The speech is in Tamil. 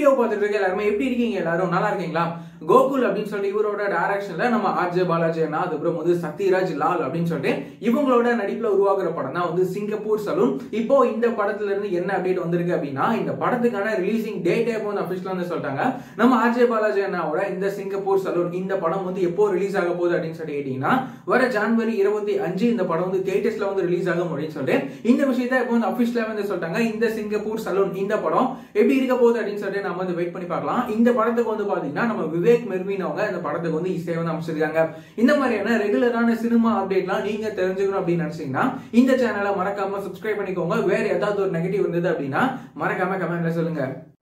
வீடியோ பார்த்துட்டு இருக்க எல்லாருமே எப்படி இருக்கீங்க எல்லாரும் நல்லா இருக்கீங்களா கோகுல் அப்படின்னு சொல்லிட்டு இவரோட டைரக்ஷன்ல நம்ம ஆர்ஜே பாலாஜி அண்ணா அதுக்கப்புறம் வந்து சத்யராஜ் லால் அப்படின்னு சொல்லிட்டு இவங்களோட நடிப்புல உருவாக்குற படம் தான் வந்து சிங்கப்பூர் சலூன் இப்போ இந்த படத்துல இருந்து என்ன அப்டேட் வந்திருக்கு அப்படின்னா இந்த படத்துக்கான ரிலீசிங் டேட்டே இப்போ வந்து அபிஷியலா வந்து சொல்லிட்டாங்க நம்ம ஆர்ஜே பாலாஜி அண்ணாவோட இந்த சிங்கப்பூர் சலூன் இந்த படம் வந்து எப்போ ரிலீஸ் ஆக போகுது அப்படின்னு சொல்லி கேட்டீங்கன்னா வர ஜான்வரி இருபத்தி அஞ்சு இந்த படம் வந்து தேட்டர்ஸ்ல வந்து ரிலீஸ் ஆகும் அப்படின்னு சொல்லிட்டு இந்த விஷயத்த இப்போ வந்து அபிஷியலா வந்து சொல்லிட்டாங்க இந்த சிங்கப்பூர் சலூன் இந்த படம் எப்படி இருக்க போகுது அப்படின்னு சொல்லிட்டு நம்ம வந்து வெயிட் பண்ணி பார்க்கலாம் இந்த படத்துக்கு வந்து பாத்தீங்கன்னா நம்ம விவேக் மெர்வின் அவங்க இந்த படத்துக்கு வந்து இசையை வந்து அமைச்சிருக்காங்க இந்த மாதிரியான ரெகுலரான சினிமா அப்டேட்லாம் நீங்க தெரிஞ்சுக்கணும் அப்படின்னு நினைச்சீங்கன்னா இந்த சேனலை மறக்காம சப்ஸ்கிரைப் பண்ணிக்கோங்க வேற ஏதாவது ஒரு நெகட்டிவ் இருந்தது அப்படின்னா மறக்காம கமெண்ட்ல சொல்லுங்க